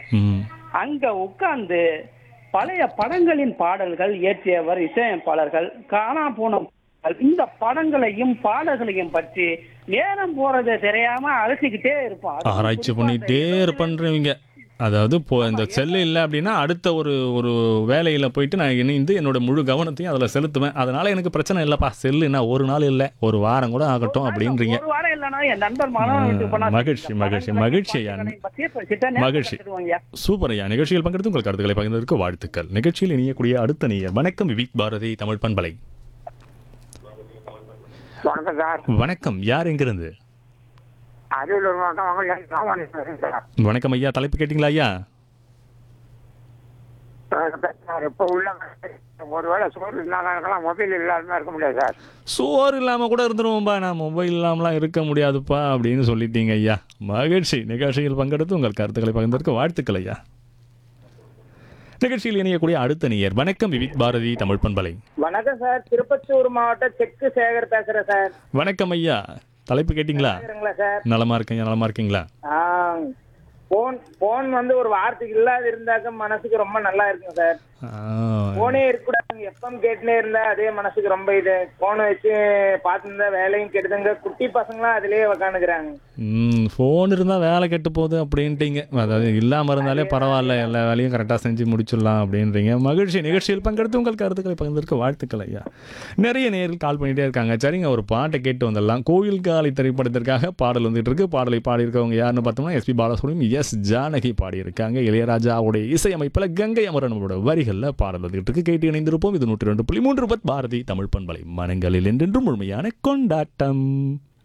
ம் அங்க உட்கார்ந்து பழைய படங்களின் பாடல்கள் இயற்றியவர் இசையமைப்பாளர்கள் காணா போன பாடல்கள், இந்த படங்களையும் பாடல்களையும் பற்றி நேரம் போறதை தெரியாம அலசிக்கிட்டே இருப்போம் அதுவும் ஆராய்ச்சி குறிப்பா பண்ணிட்டே இந்த இருப்பேன்றவங்க அதாவது இப்போ இந்த செல்லு இல்லை அப்படின்னா அடுத்த ஒரு ஒரு வேலையில் போயிட்டு நான் இணைந்து என்னோட முழு கவனத்தையும் அதில் செலுத்துவேன் அதனால எனக்கு பிரச்சனை இல்லைப்பா செல்லுனா ஒரு நாள் இல்லை ஒரு வாரம் கூட ஆகட்டும் அப்படின்றீங்க ஒரு வாரம் இல்லைன்னா என் நண்பர் மனோன் வீட்டுக்கு போனா மகிழ்ச்சி, மகிழ்ச்சி, மகிழ்ச்சி ஐயா. படங்களையும் பற்றியே பேசிட்டா நேரம் மகிழ்ச்சி. கடத்திடுவாங்க. சூப்பர் ஐயா நிகழ்ச்சியில் பங்கெடுத்து உங்கள் கருத்துக்களை பகிர்ந்ததற்கு வாழ்த்துக்கள் நிகழ்ச்சியில் இணையக்கூடிய அடுத்த நேயர் வணக்கம் விவிக் பாரதி தமிழ் பண்பலை வணக்கம் சார் வணக்கம் யார் எங்கிருந்து அரியலூர் மாவட்டம் வாங்க சாமானி பேசுறேன் சார் வணக்கம் ஐயா தலைப்பு கேட்டிங்களா ஐயா சார் இப்போ உள்ள ஒருவேளை சோறு இல்லாத இருக்கலாம் மொபைல் இல்லாம இருக்க முடியாது சார் சோறு இல்லாமல் கூட இருந்துருவோம்பா நான் மொபைல் இல்லாமலாம் இருக்க முடியாதுப்பா அப்படின்னு சொல்லிட்டீங்க ஐயா மகிழ்ச்சி நிகழ்ச்சியில் பங்கெடுத்து உங்கள் கருத்துக்களை பகிர்ந்ததற்கு வாழ்த்துக்கள் ஐயா நிகழ்ச்சியில் இணையக்கூடிய அடுத்த நேயர் வணக்கம் விவிக் பாரதி தமிழ் பண்பலை வணக்கம் சார் திருப்பத்தூர் மாவட்டம் செக்கு சேகர் பேசுறேன் சார் வணக்கம் ஐயா தலைப்பு கேட்டிங்களா கேக்குறீங்களா சார் நலமா இருக்கீங்க நலமா இருக்கீங்களா போன் போன் வந்து ஒரு வார்த்தைக்கு இல்லாத இருந்தாக்க மனசுக்கு ரொம்ப நல்லா இருக்குங்க சார் ஆ, போனே இருக்கக்கூடாது எப்பம் கேட்டுனே இருந்தா அதே மனசுக்கு ரொம்ப இது போனை வச்சு பார்த்துருந்தா வேலையும் கெடுதுங்க குட்டி பசங்களாம் அதுலயே உக்காந்துக்கிறாங்க ம் ஃபோன் இருந்தால் வேலை கெட்டு போகுது அப்படின்ட்டீங்க அதாவது இல்லாமல் இருந்தாலே பரவாயில்ல எல்லா வேலையும் கரெக்டாக செஞ்சு முடிச்சிடலாம் அப்படின்றீங்க மகிழ்ச்சி நிகழ்ச்சியில் பங்கெடுத்து உங்கள் கருத்துக்களை பகிர்ந்திருக்க வாழ்த்துக்கள் ஐயா நிறைய நேரில் கால் பண்ணிகிட்டே இருக்காங்க சரிங்க ஒரு பாட்டை கேட்டு வந்துடலாம் கோயில் காலை திரைப்படத்திற்காக பாடல் வந்துட்டு இருக்கு பாடலை பாடியிருக்கவங்க யாருன்னு பார்த்தோம்னா எஸ்பி பாலசுப்ரமணியம் எஸ் ஜானகி பாடியிருக்காங்க இளையராஜாவுடைய இசையமைப்பில் கங்கை அமரனோட வரிகளில் பாடல் வந்துட்டு இருக்கு கேட்டு இணைந்திருப்போம் இது நூற்றி ரெண்டு புள்ளி மூன்று பத் பாரதி தமிழ் பண்பலை மனங்களில் என்றென்றும் முழுமையான கொண்டாட்டம்